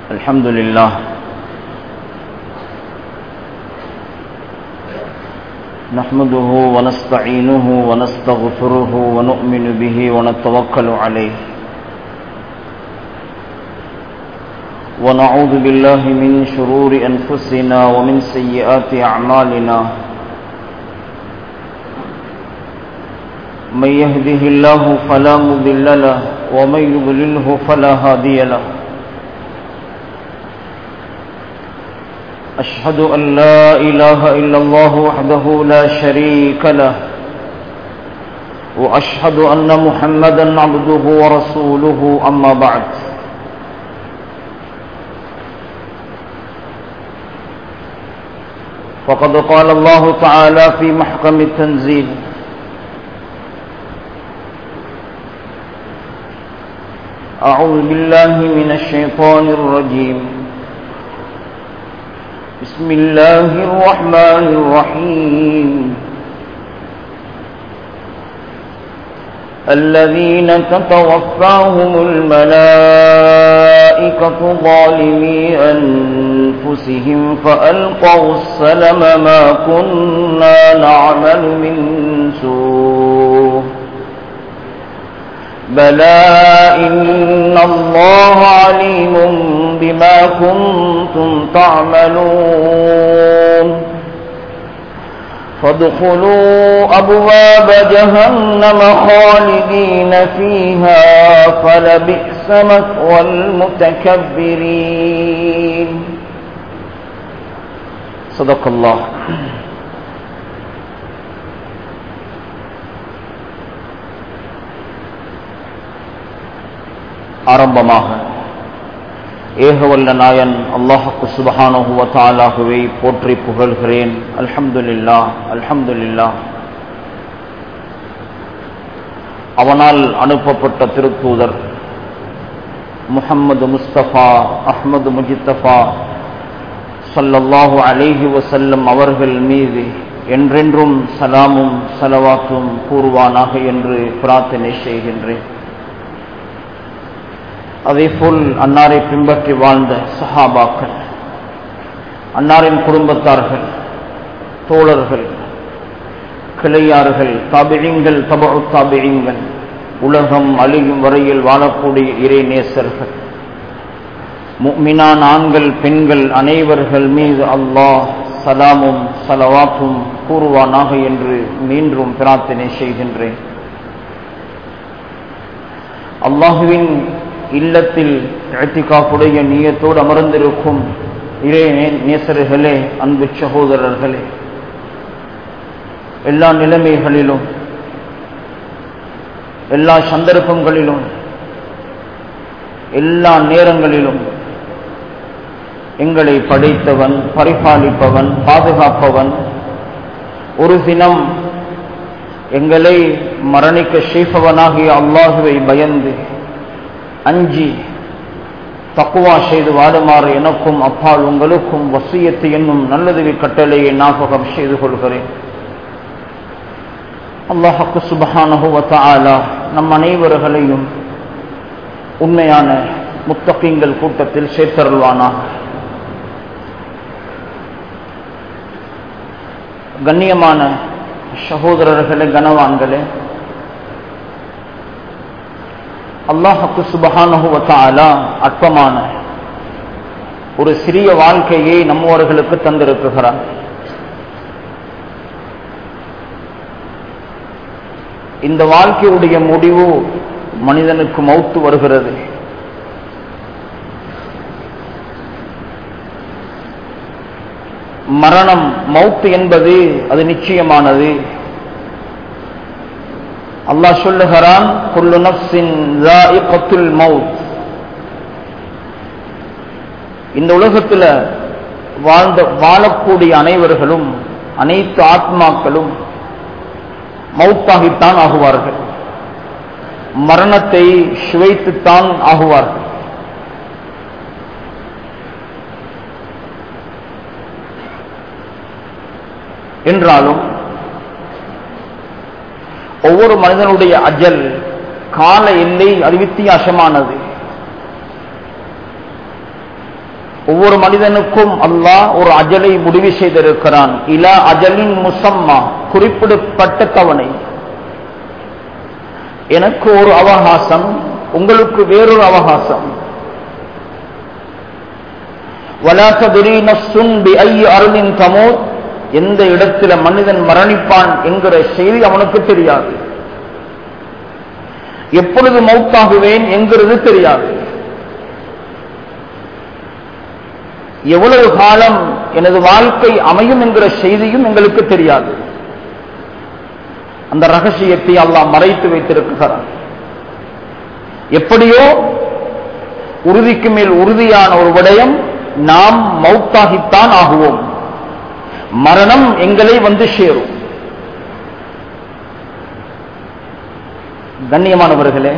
الحمد لله نحمده ونستعينه ونستغفره ونؤمن به ونتوكل عليه ونعوذ بالله من شرور أنفسنا ومن سيئات أعمالنا من يهده الله فلا مضل له ومن يضلله فلا هادي له أشهد أن لا إله إلا الله وحده لا شريك له وأشهد أن محمدا عبده ورسوله أما بعد فقد قال الله تعالى في محكم التنزيل أعوذ بالله من الشيطان الرجيم بسم الله الرحمن الرحيم الذين تتوفاهم الملائكة ظالمي أنفسهم فألقوا السلم ما كنا نعمل من سوء بلى إن الله عليم بما كنتم تعملون فادخلوا أبواب جهنم خالدين فيها فلبئس مثوى المتكبرين صدق الله ஆரம்பமாக ஏகவல்ல நாயன் அல்லாஹுக்கு சுபஹானஹுவ தாலாகவே போற்றி புகழ்கிறேன் அல்ஹம்துலில்லா அல்ஹம்துலில்லா அவனால் அனுப்பப்பட்ட திருத்தூதர் முஹம்மது முஸ்தபா அஹ்மது முஜித்தபா சல்லல்லாஹு அலைஹி வசல்லம் அவர்கள் மீது என்றென்றும் சலாமும் சலவாத்தும் கூறுவானாக என்று பிரார்த்தனை செய்கின்றேன் அதேபோல் அன்னாரை பின்பற்றி வாழ்ந்த சஹாபாக்கள் அன்னாரின் குடும்பத்தார்கள் தோழர்கள் கிளையார்கள் தாபிழிங்கள் தபு தாபிழிங்கள் உலகம் அழியும் வரையில் வாழக்கூடிய இறை நேசர்கள் முக்மினான் ஆண்கள் பெண்கள் அனைவர்கள் மீது அல்லாஹ் சலாமும் சலவாத்தும் கூறுவானாக என்று மீண்டும் பிரார்த்தனை செய்கின்றேன் அல்லாஹுவின் இல்லத்தில் எழுத்திக்காப்புடைய நீயத்தோடு அமர்ந்திருக்கும் இறை நேசர்களே அன்பு சகோதரர்களே எல்லா நிலைமைகளிலும் எல்லா சந்தர்ப்பங்களிலும் எல்லா நேரங்களிலும் எங்களை படைத்தவன் பரிபாலிப்பவன் பாதுகாப்பவன் ஒரு தினம் எங்களை மரணிக்க செய்பவனாகிய அல்லாஹுவை பயந்து அஞ்சி தக்குவா செய்து வாடுமாறு எனக்கும் அப்பால் உங்களுக்கும் வசியத்து என்னும் நல்லதுவி கட்டளையை ஞாபகம் செய்து கொள்கிறேன் அல்லாஹக்கு சுபஹானஹுவத்தாலா நம் அனைவர்களையும் உண்மையான முத்தகிங்கள் கூட்டத்தில் சேர்த்தருள்வானா கண்ணியமான சகோதரர்களே கனவான்களே அல்லாஹக்கு சுபஹானுவத்தாலா அற்பமான ஒரு சிறிய வாழ்க்கையை நம்மவர்களுக்கு தந்திருக்குகிறார் இந்த வாழ்க்கையுடைய முடிவு மனிதனுக்கு மௌத்து வருகிறது மரணம் மௌத்து என்பது அது நிச்சயமானது அல்லாஹ் சொல்லுகிறான் குல்லு நப்சின் மவுத் இந்த உலகத்துல வாழ்ந்த வாழக்கூடிய அனைவர்களும் அனைத்து ஆத்மாக்களும் மௌத்தாகித்தான் ஆகுவார்கள் மரணத்தை சுவைத்துத்தான் ஆகுவார்கள் என்றாலும் ஒவ்வொரு மனிதனுடைய அஜல் கால எல்லை அது வித்தியாசமானது ஒவ்வொரு மனிதனுக்கும் அல்லாஹ் ஒரு அஜலை முடிவு செய்திருக்கிறான் இல அஜலின் முசம்மா குறிப்பிடப்பட்ட தவணை எனக்கு ஒரு அவகாசம் உங்களுக்கு வேறொரு அவகாசம் அருளின் தமோத் எந்த இடத்துல மனிதன் மரணிப்பான் என்கிற செய்தி அவனுக்கு தெரியாது எப்பொழுது மௌத்தாகுவேன் என்கிறது தெரியாது எவ்வளவு காலம் எனது வாழ்க்கை அமையும் என்கிற செய்தியும் எங்களுக்கு தெரியாது அந்த ரகசியத்தை அல்லாஹ் மறைத்து வைத்திருக்கிறான் எப்படியோ உறுதிக்கு மேல் உறுதியான ஒரு விடயம் நாம் மௌத்தாகித்தான் ஆகுவோம் மரணம் எங்களை வந்து சேரும் கண்ணியமானவர்களே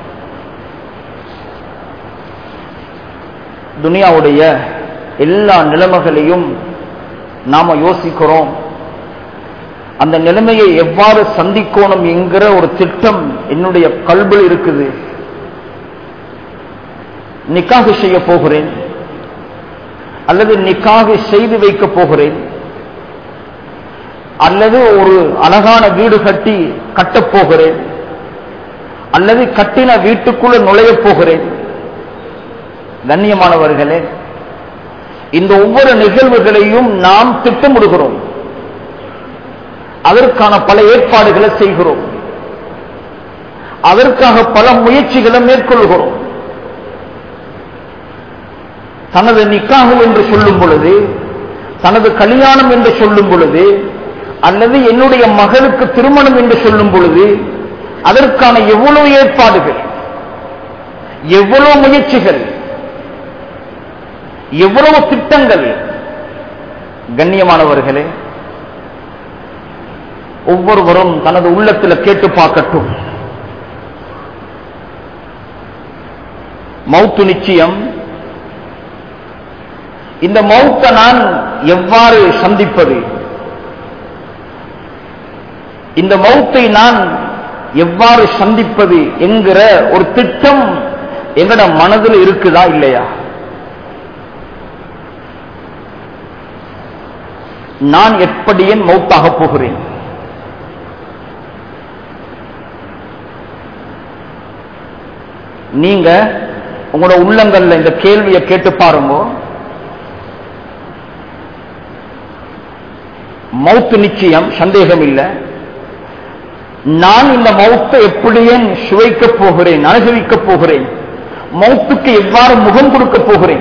துனியாவுடைய எல்லா நிலைமைகளையும் நாம யோசிக்கிறோம் அந்த நிலைமையை எவ்வாறு சந்திக்கணும் என்கிற ஒரு திட்டம் என்னுடைய கல்வியில் இருக்குது நிக்காக செய்ய போகிறேன் அல்லது நிக்காக செய்து வைக்க போகிறேன் அல்லது ஒரு அழகான வீடு கட்டி கட்டப் போகிறேன் அல்லது கட்டின வீட்டுக்குள்ள நுழைய போகிறேன் கண்ணியமானவர்களே இந்த ஒவ்வொரு நிகழ்வுகளையும் நாம் திட்டமிடுகிறோம் அதற்கான பல ஏற்பாடுகளை செய்கிறோம் அதற்காக பல முயற்சிகளை மேற்கொள்கிறோம் தனது நிக்காகு என்று சொல்லும் பொழுது தனது கல்யாணம் என்று சொல்லும் பொழுது அல்லது என்னுடைய மகளுக்கு திருமணம் என்று சொல்லும் பொழுது அதற்கான எவ்வளவு ஏற்பாடுகள் எவ்வளவு முயற்சிகள் எவ்வளவு திட்டங்கள் கண்ணியமானவர்களே ஒவ்வொருவரும் தனது உள்ளத்தில் கேட்டு பார்க்கட்டும் மௌத்து நிச்சயம் இந்த மௌத்த நான் எவ்வாறு சந்திப்பது இந்த மௌத்தை நான் எவ்வாறு சந்திப்பது என்கிற ஒரு திட்டம் எங்கட மனதில் இருக்குதா இல்லையா நான் எப்படி என் மௌத்தாக போகிறேன் நீங்க உங்களோட உள்ளங்கள்ல இந்த கேள்வியை கேட்டு பாருங்க மௌத்து நிச்சயம் சந்தேகம் இல்லை நான் இந்த மௌத்தை எப்படியே சுவைக்க போகிறேன் அனுபவிக்க போகிறேன் மௌத்துக்கு எவ்வாறு முகம் கொடுக்க போகிறேன்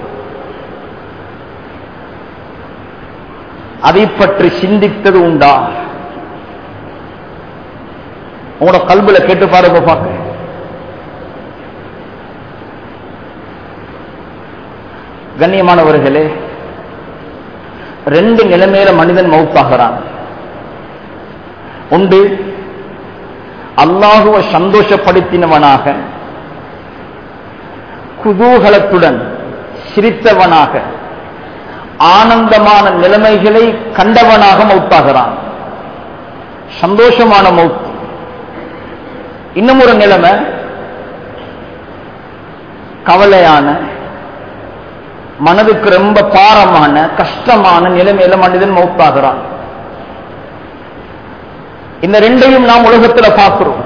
அதை பற்றி சிந்தித்தது உண்டா உங்களோட கல்வில கேட்டு பாருங்க பார்க்க கண்ணியமானவர்களே ரெண்டு நிலைமையில மனிதன் மௌத்தாகிறான் உண்டு அல்லாஹுவ சந்தோஷப்படுத்தினவனாக குதூகலத்துடன் சிரித்தவனாக ஆனந்தமான நிலைமைகளை கண்டவனாக மௌத்தாகிறான் சந்தோஷமான மௌத் இன்னும் ஒரு நிலைமை கவலையான மனதுக்கு ரொம்ப பாரமான கஷ்டமான நிலைமையில மனிதன் மௌத்தாகிறான் இந்த ரெண்டையும் நாம் உலகத்துல பார்க்கிறோம்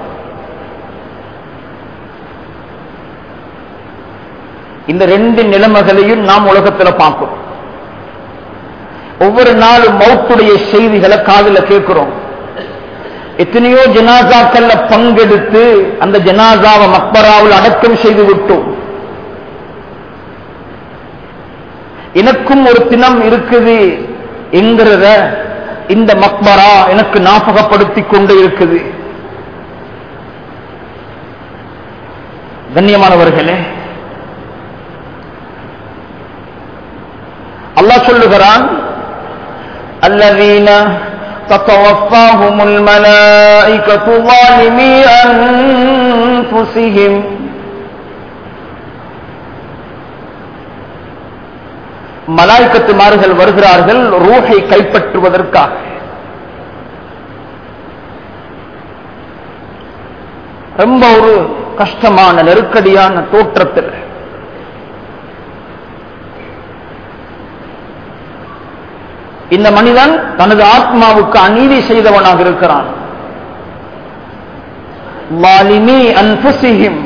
இந்த ரெண்டு நிலைமைகளையும் நாம் உலகத்துல பார்க்கிறோம் ஒவ்வொரு நாளும் மௌத்துடைய செய்திகளை காதுல கேட்கிறோம் எத்தனையோ ஜனாசாக்கள்ல பங்கெடுத்து அந்த ஜனாசாவை மக்பராவில் அடக்கம் செய்து விட்டோம் எனக்கும் ஒரு தினம் இருக்குது என்கிறத இந்த மக்பரா எனக்கு ஞாபகப்படுத்தி கொண்டு இருக்குது கண்ணியமானவர்களே அல்லாஹ் சொல்லுகிறான் الذين تتوفاهم الملائكة ظالمي أنفسهم மலாய்க்கத்துமார்கள் வருகிறார்கள் ரூஹை கைப்பற்றுவதற்காக ரொம்ப ஒரு கஷ்டமான நெருக்கடியான தோற்றத்தில் இந்த மனிதன் தனது ஆத்மாவுக்கு அநீதி செய்தவனாக இருக்கிறான் வாலிமி அன்புசிஹிம்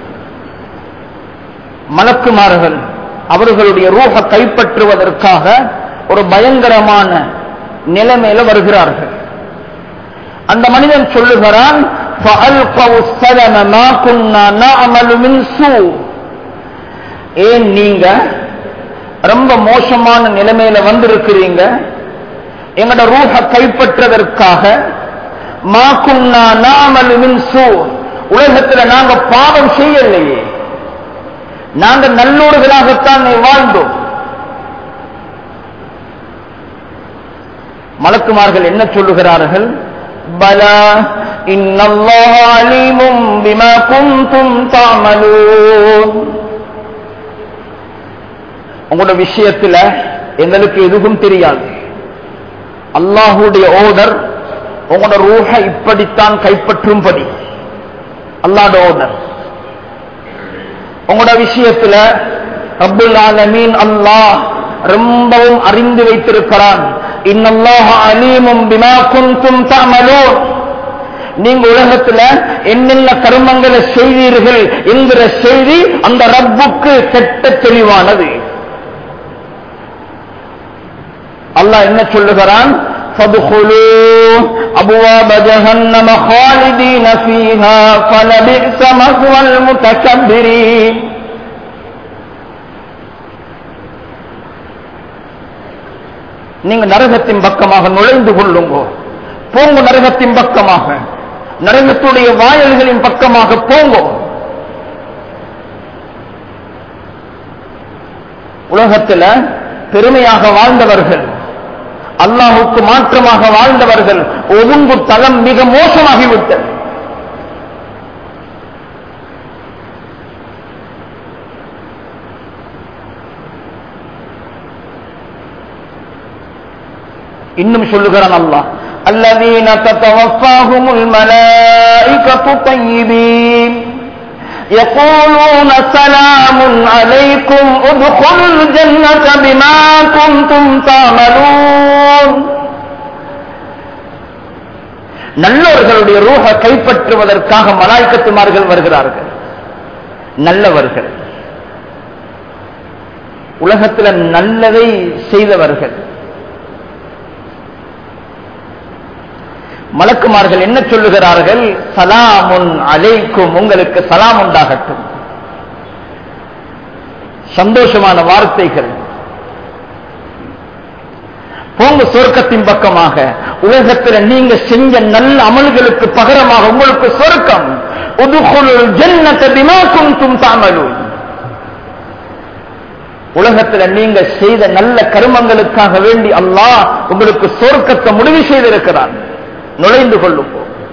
மலக்குமார்கள் அவர்களுடைய ரூஹ கைப்பற்றுவதற்காக ஒரு பயங்கரமான நிலைமையில வருகிறார்கள் அந்த மனிதன் சொல்லுகிறான் فَأَلْقَوْا السَّلَمَ مَا كُنَّا نَعْمَلُ مِنْ سُوءٍ ஏன் நீங்க ரொம்ப மோசமான நிலைமையில வந்திருக்கிறீங்க எங்கட ரூஹ கைப்பற்றதற்காக மா குன்னா நாமல் மின் சூ உலகத்துல நாங்க பாவம் செய்யலையே நாங்க நல்லோர்களாகத்தான் வாழ்ந்தோம் மலக்குமார்கள் என்ன சொல்லுகிறார்கள் பலா இன்னல்லாஹ அலீமும் பிமா குந்தும் தாமலூன் உங்களோட விஷயத்துல எங்களுக்கு எதுவும் தெரியாது அல்லாஹுடைய ஓர்டர் உங்களோட ரூஹ இப்படித்தான் கைப்பற்றும்படி அல்லாட ஓர்டர் உங்களோட விஷயத்துல ரப்புல் ஆலமீன் அல்லாஹ் ரொம்பவும் அறிந்து வைத்திருக்கிறான் இன்னல்லாஹ அலீமும் பிமா குந்தும் தஅமலூன் நீங்க உலகத்துல என்னென்ன கர்மங்களை செய்தீர்கள் என்கிற செய்தி அந்த ரப்புக்கு கெட்ட தெளிவானது அல்லாஹ் என்ன சொல்லுகிறான் فادخلوا أبواب جهنم خالدين فيها فلبئس مثوى المتكبرين நீங்க நரகத்தின் பக்கமாக நுழைந்து கொள்ளுங்கோ போங்க நரகத்தின் பக்கமாக நரகத்துடைய வாயல்களின் பக்கமாக போங்கோ உலகத்துல பெருமையாக வாழ்ந்தவர்கள் அல்லாஹுக்கு மாற்றமாக வாழ்ந்தவர்கள் ஒழுங்கு தளம் மிக மோசமாகிவிட்டது இன்னும் சொல்லுகிறான் அல்லாஹ் الذين تتوفاهم الملائكة طيبين يقولون سلام عليكم ادخلوا الجنة بما كنتم تعملون நல்லவர்களுடைய ரூஹ கைப்பற்றுவதற்காக மலாய்க்கத்துமார்கள் வருகிறார்கள் நல்லவர்கள் உலகத்தில் நல்லதை செய்தவர்கள் மலக்குமார்கள் என்ன சொல்லுகிறார்கள் சலாமுன் அலைக்கும் உங்களுக்கு சலாம் உண்டாகட்டும் சந்தோஷமான வார்த்தைகள் போங்க சொர்க்கத்தின் பக்கமாக உலகத்தில் நீங்க செஞ்ச நல்ல அமல்களுக்கு பகரமாக உங்களுக்கு சொர்க்கம் உதுகுலுல் ஜன்னத பிமா குன்தும் தாமலூன் உலகத்தில் நீங்க செய்த நல்ல கருமங்களுக்காக வேண்டி அல்லாஹ் உங்களுக்கு சொர்க்கத்தை முடிவு செய்திருக்கிறான் நுழைந்து கொள்ளும்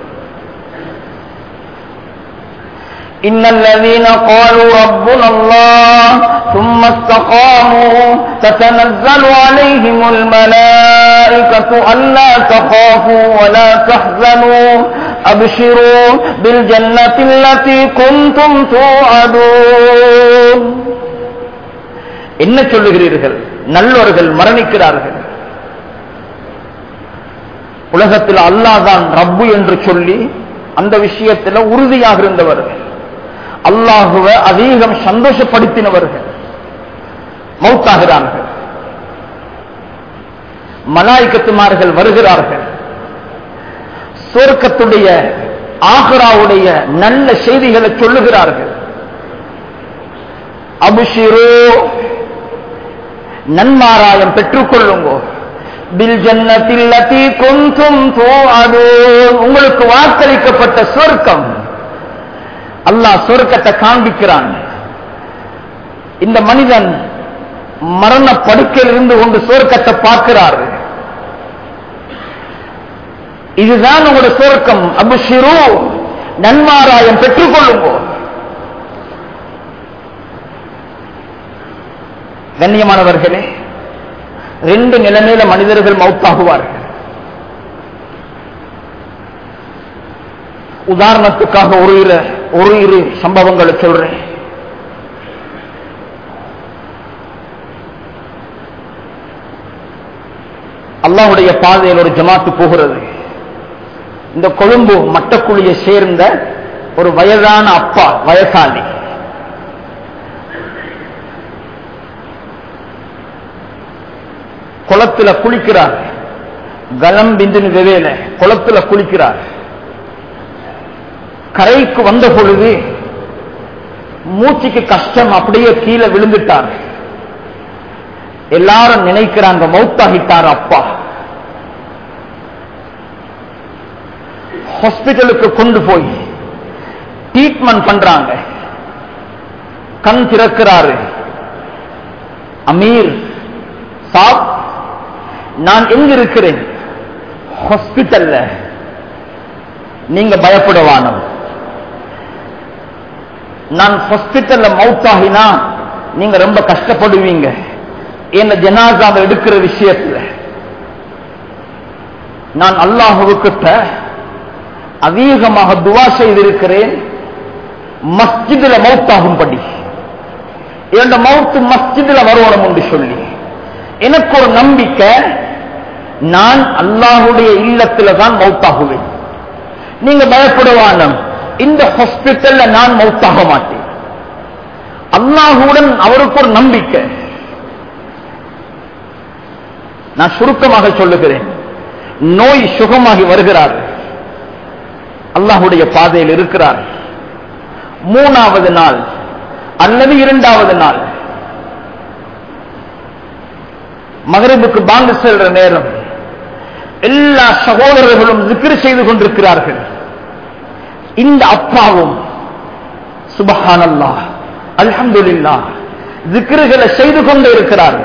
إن الذين قالوا ربنا الله ثم استقاموا تتنزل عليهم الملائكة ألا تخافوا ولا تحزنوا أبشروا بالجنة التي كنتم توعدون என்ன சொல்லுகிறீர்கள் நல்லவர்கள் மரணிக்கிறார்கள் உலகத்தில் அல்லாதான் ரப்பு என்று சொல்லி அந்த விஷயத்தில் உறுதியாக இருந்தவர்கள் அல்லாஹுவ அதிகம் சந்தோஷப்படுத்தினவர்கள் மௌத்தாகிறார்கள் மலாய்க்கத்துமார்கள் வருகிறார்கள் சொர்க்கத்துடைய ஆஹ்ராவுடைய நல்ல செய்திகளை சொல்லுகிறார்கள் அபுஷிரோ நன்மாராயம் பெற்றுக்கொள்ளுங்கோ பில் ஜன்னத்தில் குந்தும் உங்களுக்கு வாக்களிக்கப்பட்ட சொர்க்கம் அல்லாஹ் சொர்க்கத்தை காண்பிக்கிறான் இந்த மனிதன் மரண படுக்கையில் இருந்து கொண்டு சொர்க்கத்தை பார்க்கிறார் இதுதான் உங்களுடைய சொர்க்கம் அபுஷிரு நன்மாராயம் பெற்றுக்கொள்ளுங்கோ கண்ணியமானவர்களே ரெண்டு நிலைமையில மனிதர்கள் மௌத்தாகுவார்கள் உதாரணத்துக்காக ஒரு இரு ஒரு இரு சம்பவங்களை சொல்றேன் அல்லாஹுடைய பாதையில் ஒரு ஜமாத்து போகிறது இந்த கொழும்பு மட்டக்குழியை சேர்ந்த ஒரு வயதான அப்பா வயசாளி குளத்துல குளிக்கிறார் கலம் பிந்தின் வெவேல குளத்துல குளிக்கிறார் கரைக்கு வந்த பொழுது மூச்சுக்கு கஷ்டம் அப்படியே கீழே விழுந்துட்டார் எல்லாரும் நினைக்கிறாங்க மௌத்தாகிட்டார் அப்பா ஹாஸ்பிட்டலுக்கு கொண்டு போய் ட்ரீட்மெண்ட் பண்றாங்க கண் திறக்கிறாரு அமீர் சாப் நான் எங்க இருக்கிறேன் ஹாஸ்பிட்டல்ல நீங்க பயப்படவானோம் நான் ஹாஸ்பிட்டல்ல மவுத்தாகினா நீங்க ரொம்ப கஷ்டப்படுவீங்க என்ன ஜனாசாவை எடுக்கிற விஷயத்துல நான் அல்லாஹுவுக்கிட்ட அதிகமாக துவா செய்திருக்கிறேன் மஸ்ஜிதுல மவுத்தாகும்படி என்னோட மவுத்து மஸ்ஜிதுல வரணும் என்று சொல்லி எனக்கு ஒரு நம்பிக்கை நான் அல்லாஹுடைய இல்லத்துல தான் மவுத்தாகுவேன் நீங்க பயப்படுவான இந்த ஹாஸ்பிட்டல்ல நான் மவுத்தாக மாட்டேன் அல்லாஹுடன் அவருக்கு ஒரு நம்பிக்கை நான் சுருக்கமாக சொல்லுகிறேன் நோய் சுகமாகி வருகிறார் அல்லாஹுடைய பாதையில் இருக்கிறார் மூணாவது நாள் அல்லது இரண்டாவது நாள் மகரிபுக்கு பாங்கு செல்ற நேரம் எல்லா சகோதரர்களும் zikr செய்து கொண்டிருக்கிறார்கள் இந்த அப்பாவும் சுபஹானல்லா அல்ஹம்துலில்லா ஜிக்ருகளை செய்து கொண்டு இருக்கிறார்கள்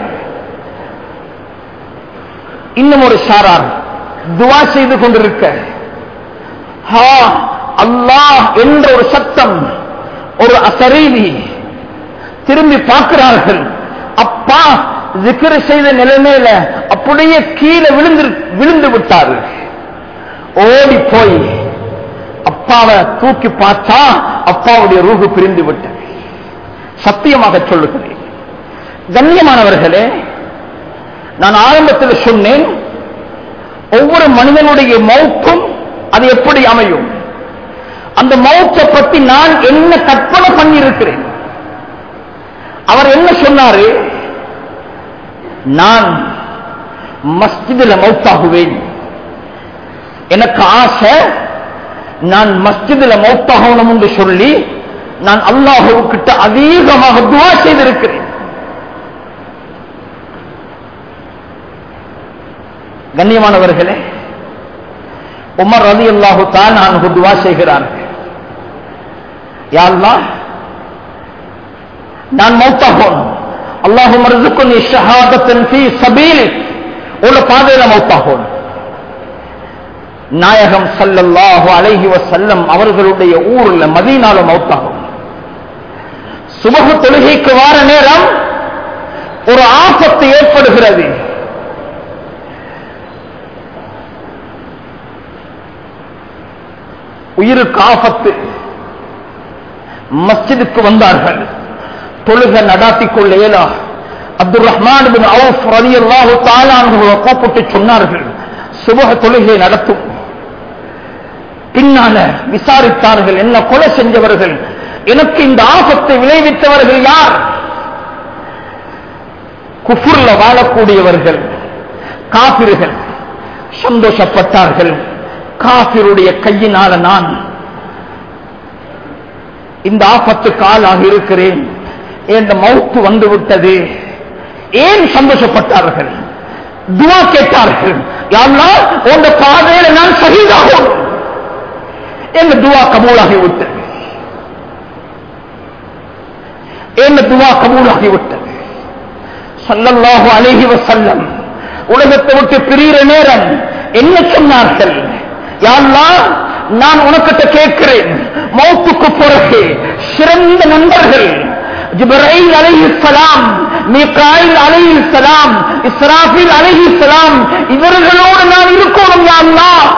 இன்னும் ஒரு ஷாரார் துவா செய்து கொண்டிருக்க ஹா அல்லாஹ் என்ற ஒரு சத்தம் ஒரு அசரீதி திரும்பி பார்க்கிறார்கள் அப்பா ஜிக்ர செய்த நிலைமையில அப்படியே கீழே விழுந்து விழுந்து விட்டாரு ஓடி போய் அப்பாவை தூக்கி பார்த்தா அப்பாவுடைய ரூகு பிரிந்து விட்டது சத்தியமாக சொல்லுகிறேன் கண்ணியமானவர்களே நான் ஆரம்பத்தில் சொன்னேன் ஒவ்வொரு மனிதனுடைய மௌத்தும் அது எப்படி அமையும் அந்த மௌத்தை பத்தி நான் என்ன கற்பனை பண்ணியிருக்கிறேன் அவர் என்ன சொன்னாரு நான் மஸ்ஜிதில் மௌத்தாகுவேன் எனக்கு ஆசை நான் மஸ்ஜிதில் மௌத்தாகணும் என்று சொல்லி நான் அல்லாஹுக்கிட்ட அதிகமாக துவா செய்திருக்கிறேன் கண்ணியமானவர்களே உமர் ரதி அல்லாஹு தான் நான் துவா செய்கிறார்கள் யாருலா நான் மௌத்தாகணும் அல்லாஹு மருதுக்கு ஷஹாதத்தின் ஃபீ சபீல் உள்ள பாதையில மௌத்தாகணும் நாயகம் சல்லல்லாஹு அலைஹி வசல்லம் அவர்களுடைய ஊர்ல மதீனால மௌத்தாகும் சுபகு தொழுகைக்கு வார நேரம் ஒரு ஆபத்து ஏற்படுகிறது உயிருக்கு ஆபத்து மஸ்ஜிதுக்கு வந்தார்கள் தொழுக நடாத்திக் கொள்ள இயலா அப்துல் ரஹ்மான் பின் அவுஃப் ரலியல்லாஹு தஆலா அன்ஹுவை கூப்பிட்டு சொன்னார்கள் சுபஹ தொழுகை நடத்தும் பின்னால விசாரித்தார்கள் என்ன கொலை செஞ்சவர்கள் எனக்கு இந்த ஆபத்தை விளைவித்தவர்கள் யார் குஃபுர்ல வாழக்கூடியவர்கள் காபிர்கள் சந்தோஷப்பட்டார்கள் காபிருடைய கையினால நான் இந்த ஆபத்துக்கு ஆளாக இருக்கிறேன் என்ற மௌத்து வந்து விட்டது ஏன் சந்தோஷப்பட்டார்கள் துவா கேட்டார்கள் யாரெல்லாம் உங்க பாதையில நான் சகிதாகும் எங்க துவா கபூலாகி விட்டது எங்க துவா கபூலாகி விட்டது சல்லல்லாஹு அலைஹி வஸல்லம் உலகத்தை விட்டு பிரிகிற நேரம் என்ன சொன்னார்கள் யாரெல்லாம் நான் உனக்கிட்ட கேட்கிறேன் மௌத்துக்கு பிறகு சிறந்த நண்பர்கள் ஜிப்ரைல் அலைஹிஸ்ஸலாம் மீகாயில் அலைஹிஸ்ஸலாம் இஸ்ராஃபில் அலைஹிஸ்ஸலாம் இவர்களோடு நான் இருக்கணும் யா அல்லாஹ்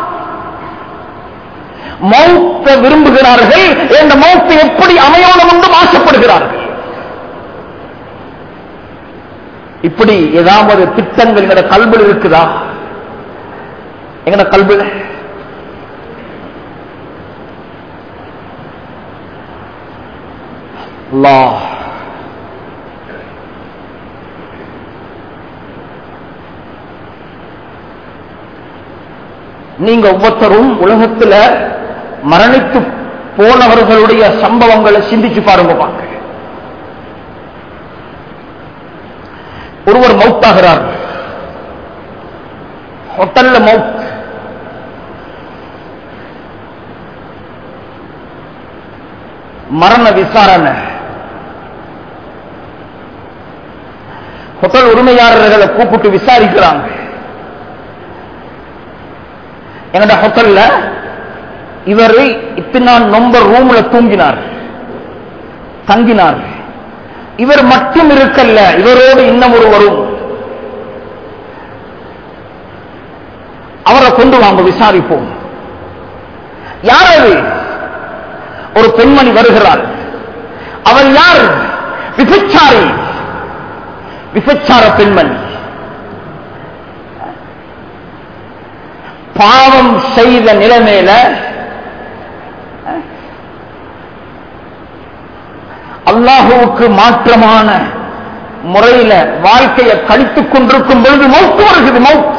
மௌத்த விரும்புகிறார்கள் இந்த மௌத்து எப்படி அமையணும் என்றும் ஆசைப்படுகிறார்கள் இப்படி ஏதாவது திட்டங்கள் எங்கட கல்வியில் இருக்குதா எங்கட கல்வியில் அல்லாஹ் நீங்க ஒவ்வொருத்தரும் உலகத்துல மரணித்து போனவர்களுடைய சம்பவங்களை சிந்திச்சு பாருங்க பாக்க ஒருவர் மவுத்தாகிறார் ஹோட்டல்ல மவுத் மரண விசாரணை ஹோட்டல் உரிமையாளர்களை கூப்பிட்டு விசாரிக்கிறாங்க எங்கட ஹோட்டல்ல இவர் இத்தனான் நொம்பர் ரூம்ல தூங்கினார் தங்கினார் இவர் மட்டும் இருக்கல்ல இவரோடு இன்னும் ஒரு வரும் அவரை கொண்டு வாங்க விசாரிப்போம் யார் அது ஒரு பெண்மணி வருகிறாள் அவள் யார் விபச்சாரி விபச்சார பெண்மணி பாவம் செய்த நிலைமையில அல்லாஹுவுக்கு மாற்றமான முறையில வாழ்க்கையை கழித்துக் கொண்டிருக்கும் பொழுது மௌத்து வருகிறது மௌத்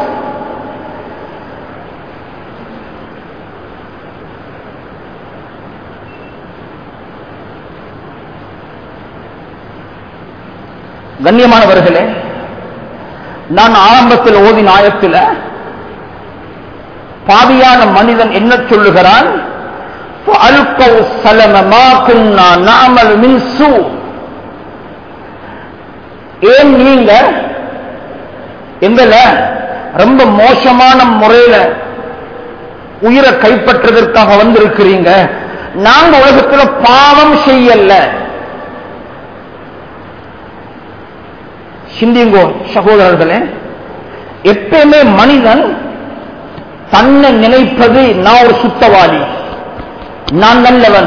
கண்ணியமானவர்களே நான் ஆரம்பத்தில் ஓதின ஆயத்தில் பாவியான மனிதன் என்ன சொல்லுகிறான் فَأَلْقَوْا السَّلَمَ مَا كُنَّا نَعْمَلُ مِنْ سُوءٍ ஏன் நீங்க எங்கள ரொம்ப மோசமான முறையில உயிரை கைப்பற்றுவதற்காக வந்திருக்கிறீங்க நாங்க உலகத்துல பாவம் செய்யல சிந்திங்கோ சகோதரர்களே எப்பயுமே மனிதன் தன்னை நினைப்பது நான் ஒரு சுத்தவாளி நான் நல்லவன்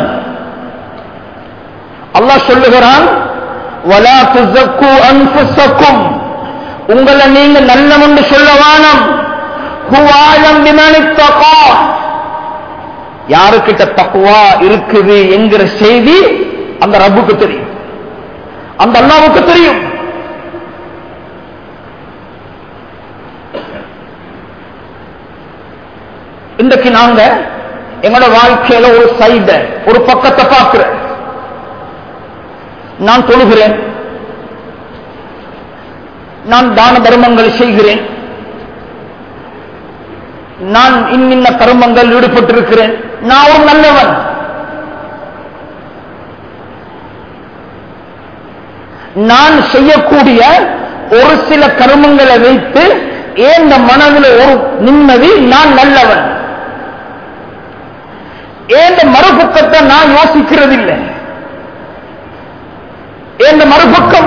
அல்லாஹ் சொல்லுகிறான் வலா துஸக்கு அன்ஃபுஸக்கும் உங்களை நீங்க நல்லவன் சொல்ல வானம் ஹுவாலம் பிமனித்தகா யாருக்கிட்ட தக்குவா இருக்குது என்கிற செய்தி அந்த ரப்புக்கு தெரியும் அந்த அல்லாவுக்கு தெரியும் இன்றைக்கு நாங்க எங்களோட வாழ்க்கையில ஒரு சைட ஒரு பக்கத்தை பார்க்கிறேன் நான் தொழுகிறேன் நான் தான தர்மங்கள் செய்கிறேன் நான் இன்னின்ன கர்மங்கள் ஈடுபட்டிருக்கிறேன் நான் ஒரு நல்லவன் நான் செய்யக்கூடிய ஒரு சில கர்மங்களை வைத்து ஏன் மனதில் ஒரு நிம்மதி நான் நல்லவன் ஏன் மறுபக்கத்தை நான் யோசிக்கிறதில்லை ஏன் மறுபக்கம்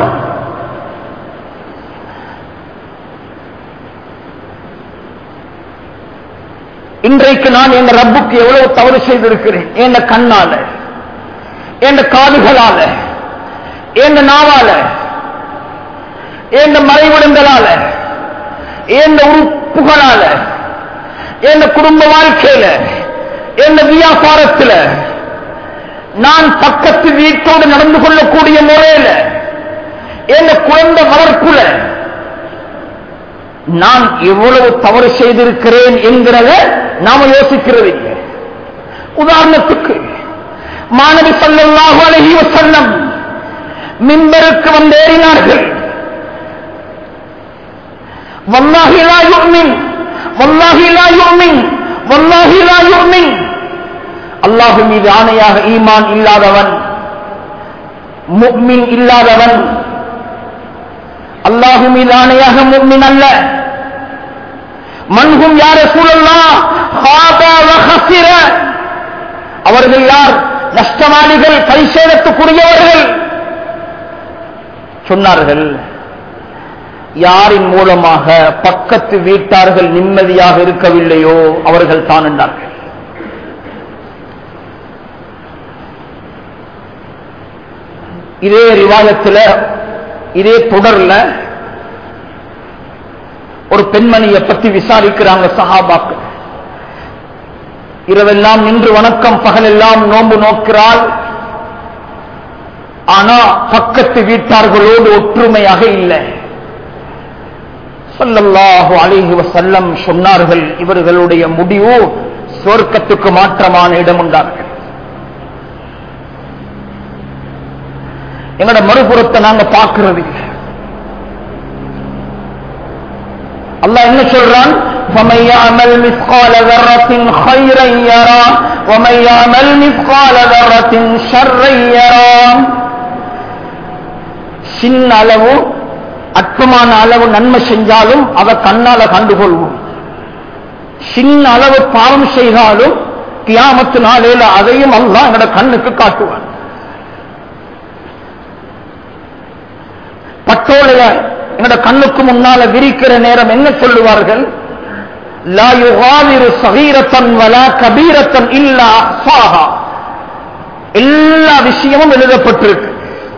இன்றைக்கு நான் என் ரப்புக்கு எவ்வளவு தவறு செய்திருக்கிறேன் என் கண்ணால என் காதுகளால என் நாவால என் மறைவிடங்களால என் உறுப்புகளால என் குடும்ப வாழ்க்கையில என் வியாபாரத்துல நான் பக்கத்து வீட்டோடு நடந்து கொள்ளக்கூடிய முறையில என் குழந்தை வளர்ப்புல நான் எவ்வளவு தவறு செய்திருக்கிறேன் என்கிறத நாம யோசிக்கிறது இல்லை உதாரணத்துக்கு மாணவி சல்லல்லாஹு அலைஹி வஸல்லம் மிம்பருக்கு வந்து ஏறினார்கள் வல்லாஹி லா யுமின் வல்லாஹி லா யுமின் வல்லாஹி லா யுமின் அல்லாஹு மீது ஆணையாக ஈமான் இல்லாதவன் முக்மின் இல்லாதவன் அல்லாஹு மீது ஆணையாக முக்மின் அல்ல மன்ஹும் யார சூழல்லா அவர்கள் யார் நஷ்டவாளிகள் கைசேதத்துக்குரியவர்கள் சொன்னார்கள் யாரின் மூலமாக பக்கத்து வீட்டார்கள் நிம்மதியாக இருக்கவில்லையோ அவர்கள் தான் என்றார்கள் இதே ரிவாயத்தில் இதே தொடர்ல பெண்மணியை பத்தி விசாரிக்கிறாங்க சஹாபாக்கள் இரவெல்லாம் நின்று வணக்கம் பகலெல்லாம் நோன்பு நோக்கிறாள் ஆனா பக்கத்து வீட்டார்களோடு ஒற்றுமையாக இல்லை ஸல்லல்லாஹு அலைஹி வஸல்லம் சொன்னார்கள் இவர்களுடைய முடிவு சொர்க்கத்துக்கு மாற்றமான இடம் உண்டார்கள் எங்கட மறுபுறத்தை நாங்க பார்க்கிறது இல்லை அல்லாஹ் என்ன சொல்றான் فَمَن يَعْمَلْ مِثْقَالَ ذَرَّةٍ خَيْرًا يَرَهُ وَمَن يَعْمَلْ مِثْقَالَ ذَرَّةٍ شَرًّا يَرَهُ சின்ன அளவு அற்பமான அளவு நன்மை செஞ்சாலும் அதை கண்ணால கண்டுகொள்வோம் சின்ன அளவு பாவம் செய்தாலும் கியாமத்து நாளையில அதையும் அல்லாஹ் எங்கட கண்ணுக்கு காட்டுவான் பட்டோலைய எங்கட கண்ணுக்கு முன்னால விரிக்கிற நேரம் என்ன சொல்லுவார்கள் லா யுகாவிரு சகீரத்தன் வலா கபீரத்தன் இல்லா அஹ்சாஹா எல்லா விஷயமும் எழுதப்பட்டிருக்கு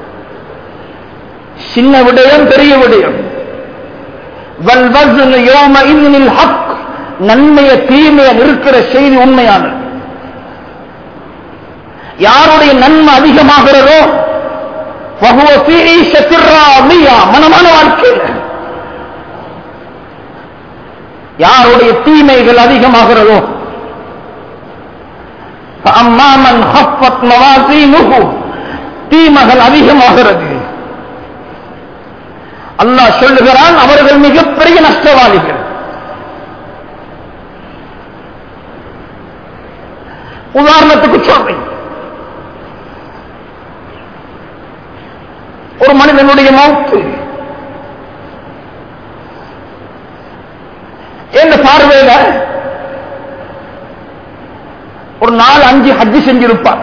சின்ன விடயம் பெரிய விடயம் வல் வஸ்னு யௌமஇذனில் ஹக் நன்மைய தீமைய நிற்கிற செய்தி உண்மையானது யாருடைய நன்மை அதிகமாகிறதோ فهو في عيشة راضية மனமான வாழ்க்கையில் யாருடைய தீமைகள் அதிகமாகிறதோ فأما من خفت موازينه தீமைகள் அதிகமாகிறது அல்லாஹ் சொல்லுகிறான் அவர்கள் மிகப்பெரிய நஷ்டவாளிகள் உதாரணத்துக்கு சொல்றேன் ஒரு மனிதனுடைய மௌத்து எந்த பார்வையில ஒரு நாலு அஞ்சு ஹஜ்ஜி செஞ்சிருப்பார்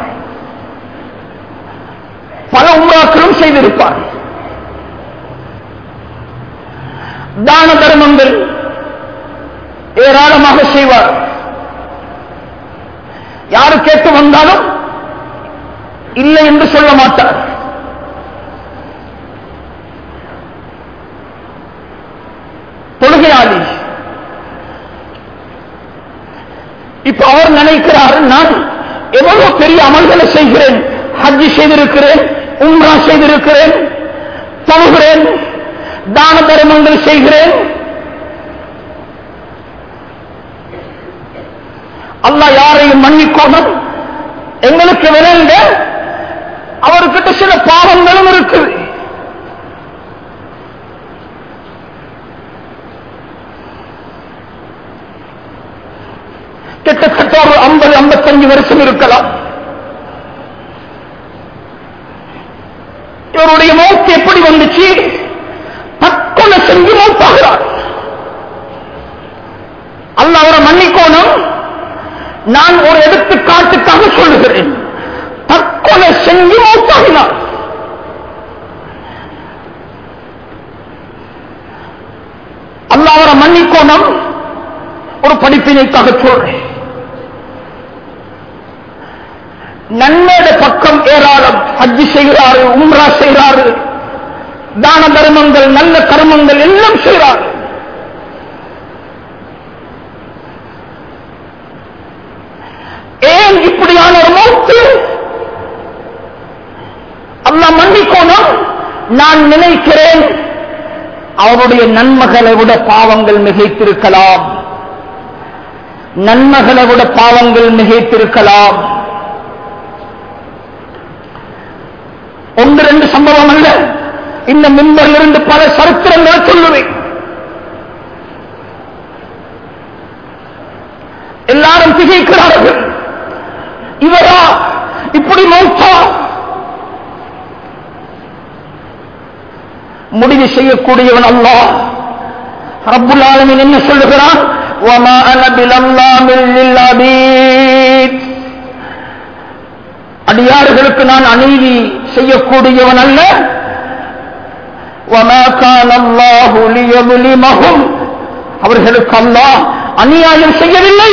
பல உம்ராக்களும் செய்திருப்பார் தான தர்மங்கள் ஏராளமாக செய்வார் யாரு கேட்டு வந்தாலும் இல்லை என்று சொல்ல மாட்டார் தொழுகையாளி இப்ப அவர் நினைக்கிறார் நான் எவ்வளவு பெரிய அமல்களை செய்கிறேன் ஹஜ்ஜி செய்திருக்கிறேன் உம்ரா செய்திருக்கிறேன் தொழுகிறேன் தான தர்மங்கள் செய்கிறேன் அல்லாஹ் யாரையும் மன்னிக்கோணும் எங்களுக்கு விளங்க அவர்கிட்ட சில பாவங்களும் இருக்குது கிட்டத்தட்ட ஒரு ஐம்பது ஐம்பத்தஞ்சு வருஷம் இருக்கலாம் இவருடைய மௌத்து எப்படி வந்துச்சு தற்கொலை செஞ்சு மௌத்தாகிறார் அல்ல அவரை மன்னிக்கோணும் நான் ஒரு எடுத்துக்காட்டுக்காக சொல்லுகிறேன் தற்கொலை செஞ்சு மௌத்தாகினார் அல்ல அவரை மன்னிக்கோணும் ஒரு படிப்பினைக்காக சொல்றேன் நன்மையோட பக்கம் ஏராளம் ஹஜ்ஜி செய்கிறாரு உம்ரா செய்கிறாரு தான தர்மங்கள் நல்ல கர்மங்கள் எல்லாம் செய்கிறாரு ஏன் இப்படியான ஒரு மௌத்து அல்ல மன்னிக்கோணும் நான் நினைக்கிறேன் அவருடைய நன்மைகளை விட பாவங்கள் மிகைத்திருக்கலாம் நன்மைகளை விட பாவங்கள் மிகைத்திருக்கலாம் ஒன்று ரெண்டு சம்பவம் அல்ல இந்த மின்பரில் இருந்து பல சரித்திரங்களை சொல்லுவேன் எல்லாரும் திகைக்கிறார்கள் இவரா இப்படி மௌத்தா முடிவு செய்யக்கூடியவன் அல்லாஹ் ரப்புல் ஆலமீன் என்ன சொல்லுகிறான் وما انا بلظلام للعبيد அடியார்களுக்கு நான் அநீதி செய்யக்கூடியவன் அல்ல وما كان الله ليظلمهم அவர்களுக்கு அல்லாஹ் அநியாயம் செய்யவில்லை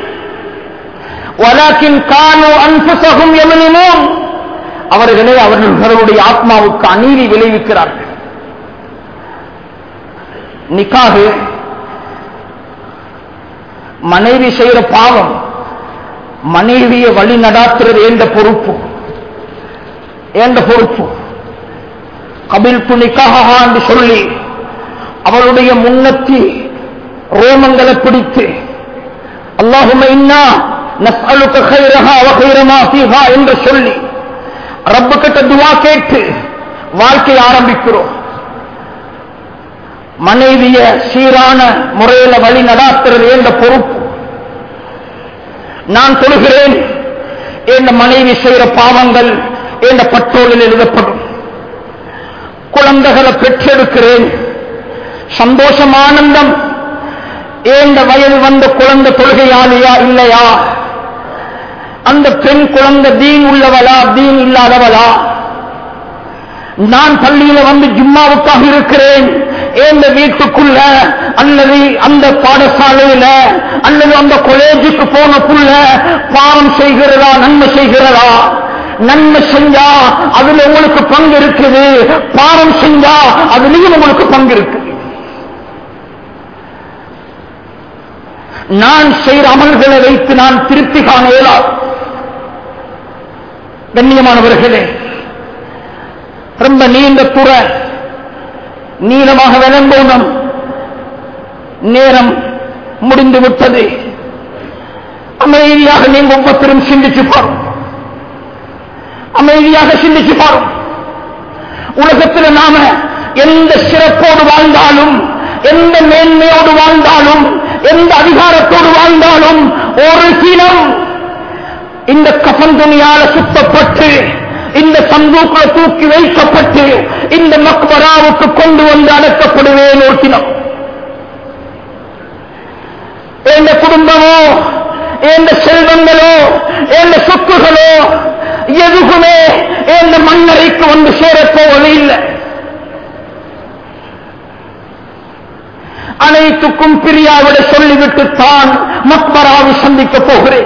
ولكن كانوا انفسهم يظلمون அவர்களே அவர்களுடைய ஆத்மாவுக்கு அநீதி விளைவிக்கிறார்கள் நிக்காக மனைவி செய்யற பாவம் மனைவியை வழி நடாத்துறது என்ற பொறுப்பு என்ற பொறுப்பு கபில் துணிக்காக என்று சொல்லி அவளுடைய முன்னத்தி ரோமங்களை பிடித்து அல்லாஹும இன்னா நஸ்அலுக கைரஹா வ கைர மா ஃபீஹா என்று சொல்லி ரப்பு கிட்ட துவா கேட்டு வாழ்க்கை ஆரம்பிக்கிறோம் மனைவிய சீரான முறையில வழி நடாத்துறது என்ற பொறுப்பு நான் சொல்கிறேன் என் மனைவி செய்கிற பாவங்கள் என்ற பட்டோலில் எழுதப்படும் குழந்தைகளை பெற்றெடுக்கிறேன் சந்தோஷம் ஆனந்தம் ஏந்த வயது வந்த குழந்தை தொழுகையாளியா இல்லையா அந்த பெண் குழந்தை தீன் உள்ளவளா தீன் இல்லாதவளா நான் பள்ளியில வந்து ஜும்மாவுக்காக இருக்கிறேன் எந்த வீட்டுக்குள்ள அல்லது அந்த பாடசாலையில அல்லது அந்த காலேஜுக்கு போன புள்ள பாவம் செய்கிறதா நன்மை செய்கிறதா நன்மை செஞ்சா அதுல உங்களுக்கு பங்கு இருக்குது பாவம் செஞ்சா அதுலயும் உங்களுக்கு பங்கு இருக்குது நான் செய்கிற அமல்களை வைத்து நான் திருப்தி காண இயலாது கண்ணியமானவர்களே ரொம்ப நீண்ட துற நீளமாக விளம்போனம் நேரம் முடிந்து விட்டது அமைதியாக நீங்க ஒவ்வொருத்தரும் சிந்திச்சு பாரும் அமைதியாக சிந்திச்சு பாரும் உலகத்தில் நாம எந்த சிறப்போடு வாழ்ந்தாலும் எந்த மேன்மையோடு வாழ்ந்தாலும் எந்த அதிகாரத்தோடு வாழ்ந்தாலும் ஒரு சினம் இந்த கஃன் துணியால சுத்தப்பட்டு இந்த சந்தூக்களை தூக்கி வைக்கப்பட்டு இந்த மக்பராவுக்கு கொண்டு வந்து அடக்கப்படுவேன் ஒரு தினம் எந்த குடும்பமோ எந்த செல்வங்களோ எந்த சொத்துகளோ எதுக்குமே எந்த மண்ணறைக்கு வந்து சேரப்போவது இல்லை அனைத்துக்கும் பிரியாவிட சொல்லிவிட்டு தான் மக்பராவை சந்திக்க போகிறேன்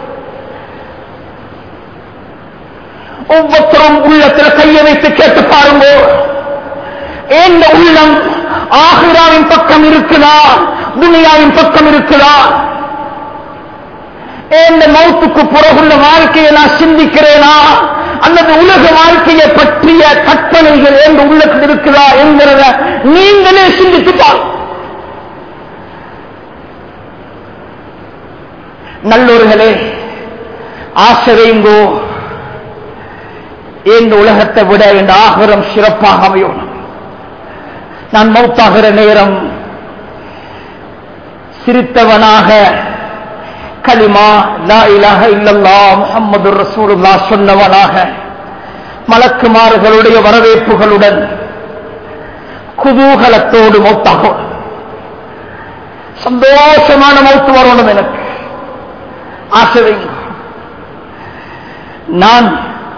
ஒவ்வொருத்தரும் உள்ளத்தில் கையை வைத்து கேட்டு பாருங்க எந்த உள்ளம் ஆஹிராவின் பக்கம் இருக்குதா துனியாவின் பக்கம் இருக்குதா எந்த மௌத்துக்கு பிறகுள்ள வாழ்க்கையை நான் சிந்திக்கிறேனா அல்லது உலக வாழ்க்கையை பற்றிய கற்பனைகள் எந்த உள்ளத்தில் இருக்குதா என்கிறத நீங்களே சிந்தித்து பாருங்க நல்லோர்களே ஆசை வைங்கோ இந்த உலகத்தை விட இந்த ஆகரம் சிறப்பாக அமையும் நான் மௌத்தாகிற நேரம் சிரித்தவனாக கலிமா லா இலாஹ இல்லல்லா முஹம்மது ரசூலுல்லா சொன்னவனாக மலக்குமார்களுடைய வரவேற்புகளுடன் குதூகலத்தோடு மௌத்தாகும் சந்தோஷமான மௌத்து வரணும் எனக்கு ஆசை வைங்க நான்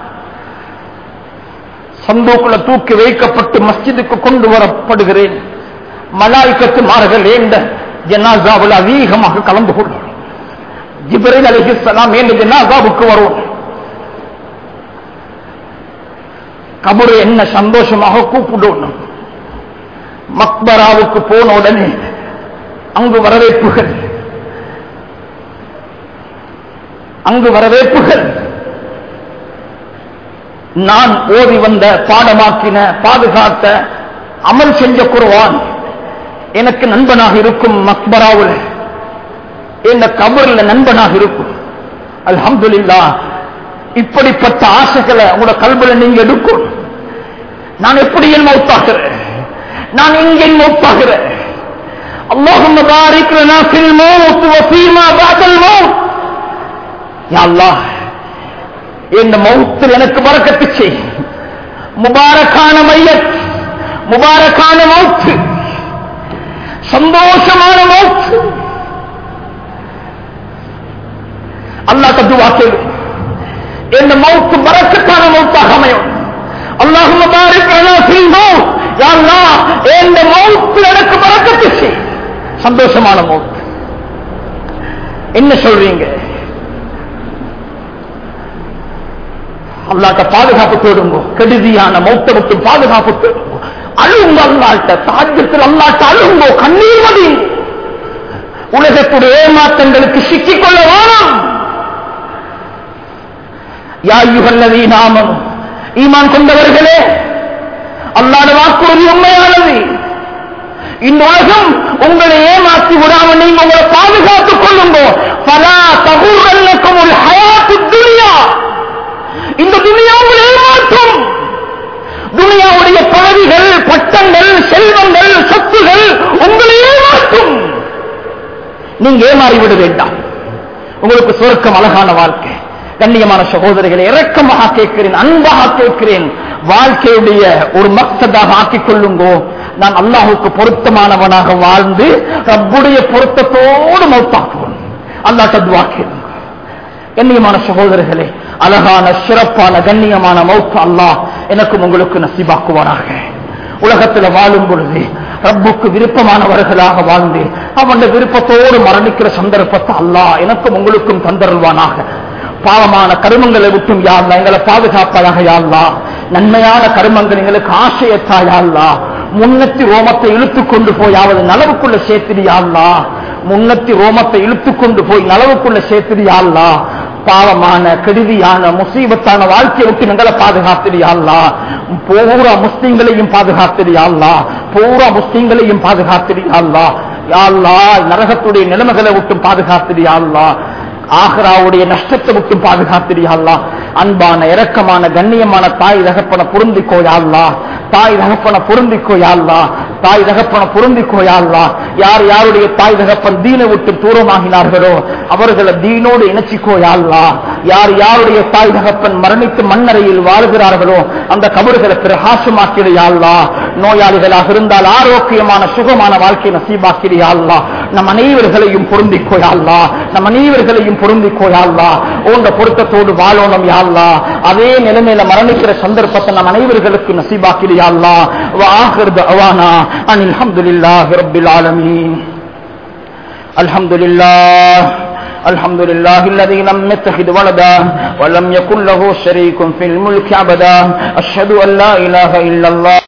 சந்தோக்குள்ள தூக்கி வைக்கப்பட்டு மஸ்ஜிதுக்கு கொண்டு வரப்படுகிறேன் மலாய்க்கத்து மார்கள் ஏண்ட ஜனாசாவில் அதிகமாக கலந்து கொள்வோம் ஜிப்ரில் அலிஹிஸ்லாம் ஏண்ட ஜனாசாவுக்கு வருவோம் கபரு என்ன சந்தோஷமாக கூப்பிடணும் மக்பராவுக்கு போன உடனே அங்கு வரவேற்புகள் அங்கு வரவேற்புகள் நான் ஓதி வந்த பாடமாக்கின பாதுகாத்த அமல் செஞ்ச குருவான் எனக்கு நண்பனாக இருக்கும் மக்பராவில் இந்த கபர்ல நண்பனாக இருக்கும் அல்ஹம்துலில்லா இப்படிப்பட்ட ஆசைகளை உங்களோட கல்வில நீங்க எடுக்கும் நான் எப்படி என் மௌத்தாகிறேன் நான் இங்கே மௌத்தாகிறேன் اللهم بارك لنا في الموت وفيما بعد الموت يا الله இந்த மௌத்தில் எனக்கு பறக்கத்து செய் முபாரக்கான மையத் முபாரக்கான மௌத்து சந்தோஷமான மௌத்து அல்லாஹ் துவா கேளு இந்த மௌத்து பறக்கத்தான மௌத்தாக அமையும் அல்லாஹும் பாரிக் லனா ஃபில் மௌத் யா அல்லாஹ் இந்த மௌத்து எனக்கு பறக்கத்து செய் சந்தோஷமான மௌத் என்ன சொல்றீங்க அல்லாட்ட பாதுகாப்பு தேடுங்க கெடுதியான மௌத்தவுக்கு பாதுகாப்பு தேடுங்க அழுங்க அல்லாட்ட சாஜத்தில் அல்லாட்ட அழுங்கோ கண்ணீர் மதியுங்க உலகத்துடைய ஏமாற்றங்களுக்கு சிக்கிக்கொள்ள வேணாம் யாயுகல்லதி நாமம் ஈமான் கொண்டவர்களே அல்லாத வாக்குறுதி உண்மையானது இந்த உலகம் உங்களை ஏமாற்றி விடாமல் நீங்க உங்களை பாதுகாத்துக் கொள்ளுங்க பலா தகுர்களுக்கும் ஒரு ஹயாத்து துனியா இந்த துனியா உங்களை ஏமாற்றும் துனியாவுடைய பதவிகள் பட்டங்கள் செல்வங்கள் சொத்துகள் உங்களை ஏமாற்றும் நீங்க ஏமாறி விட வேண்டாம் உங்களுக்கு சுருக்கம் அழகான வாழ்க்கை கண்ணியமான சகோதரிகளை இரக்கமாக கேட்கிறேன் அன்பாக கேட்கிறேன் வாழ்க்கையுடைய ஒரு மக்சதாக ஆக்கிக் கொள்ளுங்கோ நான் அல்லாஹுக்கு பொருத்தமானவனாக வாழ்ந்து ரப்புடைய பொருத்தத்தோடு மௌத்தாக்குவோம் அல்லாஹ் தத்வாக்கிறேன் கண்ணியமான சகோதரர்களே அழகான சிறப்பான கண்ணியமான மௌத்து அல்லாஹ் எனக்கும் உங்களுக்கு நசிபாக்குவாராக உலகத்துல வாழும் பொழுது ரப்புக்கு விருப்பமானவர்களாக வாழ்ந்து அவன் விருப்பத்தோடு மரணிக்கிற சந்தர்ப்பத்தை அல்லாஹ் எனக்கும் உங்களுக்கும் தந்தருள்வானாக பாவமான கருமங்களை விட்டும் யாழ்லா எங்களை பாதுகாப்பதாக யாழ்லா நன்மையான கருமங்கள் எங்களுக்கு ஆசையத்தா யாழ்லா முன்னத்தி ரோமத்தை இழுத்து கொண்டு போயாவது நலவுக்குள்ள சேர்த்திரியாள்லா முன்னத்தி ரோமத்தை இழுத்து கொண்டு போய் நலவுக்குள்ள சேர்த்திரியாள்லா பாவமான கெடுதியான முசீபத்தான வாழ்க்கையை விட்டு எங்களை பாதுகாத்திரியாள்லா பூரா முஸ்லிம்களையும் பாதுகாத்திரியாள்லா பூரா முஸ்லிம்களையும் பாதுகாத்திரியாள்லா யாழ்லா நரகத்துடைய நிலைமைகளை விட்டும் பாதுகாத்திரியாள்லா ஆஹ்ராவுடைய நஷ்டத்தை விட்டு பாதுகாத்திரியாள்லா அன்பான இரக்கமான கண்ணியமான தாய் தகப்பன பொருந்திக்கோயாள்லா தாய் தகப்பன பொருந்திக்கோயாள்லா தாய் தகப்பன பொருந்திக்கோயாள்லா யார் யாருடைய தாய் தகப்பன் தீனை விட்டு தூரமாகினார்களோ அவர்களை தீனோடு இணைச்சிக்கோயாள்லா யார் யாருடைய தாய் தகப்பன் மரணித்து மண்ணறையில் வாழ்கிறார்களோ அந்த கபறுகளை பிரகாசமாக்கிறியாள்லா நோயாளிகளாக இருந்தால் ஆரோக்கியமான சுகமான வாழ்க்கை நசீபாக்கிறியாள்லா நம் அனைவர்களையும் பொருந்திக்கோயாள்லா நம் அனைவர்களையும் பொருந்திக்கோயாள்லா உங்க பொருத்தத்தோடு வாழணும் யாழ்லா அதே நிலைமையில மரணிக்கிற சந்தர்ப்பத்தை நம் அனைவர்களுக்கு நசீபாக்கிறியாள்லா வாஹர் அவானா அனில் அல்ஹம்துலில்லாஹி ரப்பில் ஆலமீன் الحمد لله الحمد لله الذي لم يتخذ ولدا ولم يكن له شريك في الملك أبدا أشهد أن لا إله إلا الله